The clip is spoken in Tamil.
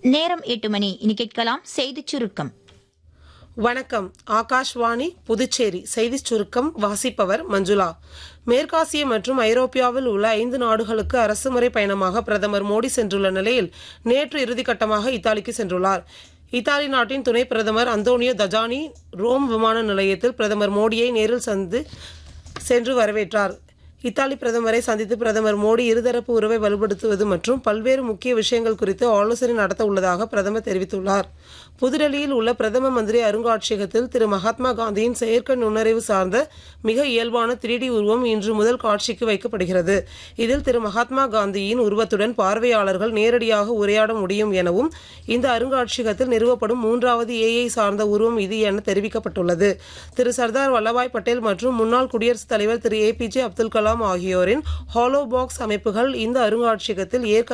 நேரம் எட்டு மணி இனி கேட்கலாம் செய்திச் சுருக்கம் வணக்கம் ஆகாஷ்வாணி புதுச்சேரி செய்திச் சுருக்கம் வாசிப்பவர் மஞ்சுளா மேற்காசிய மற்றும் ஐரோப்பியாவில் உள்ள ஐந்து நாடுகளுக்கு அரசுமுறை பயணமாக பிரதமர் மோடி சென்றுள்ள நிலையில் நேற்று இறுதிக்கட்டமாக இத்தாலிக்கு சென்றுள்ளார் இத்தாலி நாட்டின் துணை பிரதமர் அந்தோனியோ தஜானி ரோம் விமான நிலையத்தில் பிரதமர் மோடியை நேரில் சந்து சென்று வரவேற்றார் இத்தாலி பிரதமரை சந்தித்து பிரதமர் மோடி இருதரப்பு உறவை வலுப்படுத்துவது மற்றும் பல்வேறு முக்கிய விஷயங்கள் குறித்து ஆலோசனை நடத்த உள்ளதாக பிரதமர் தெரிவித்துள்ளார் புதுடெல்லியில் உள்ள பிரதம மந்திரி அருங்காட்சியகத்தில் திரு மகாத்மா காந்தியின் செயற்கை நுண்ணறிவு சார்ந்த மிக இயல்பான த்ரீ உருவம் இன்று முதல் காட்சிக்கு வைக்கப்படுகிறது இதில் திரு மகாத்மா காந்தியின் உருவத்துடன் பார்வையாளர்கள் நேரடியாக உரையாட முடியும் எனவும் இந்த அருங்காட்சியகத்தில் நிறுவப்படும் மூன்றாவது ஏஐ சார்ந்த உருவம் இது என தெரிவிக்கப்பட்டுள்ளது திரு சர்தார் வல்லபாய் பட்டேல் மற்றும் முன்னாள் குடியரசுத் தலைவர் திரு ஏபிஜே அப்துல் கலாம் ஆகியோரின் ஹாலோ பாக்ஸ் அமைப்புகள் இந்த அருங்காட்சியகத்தில் ஏற்க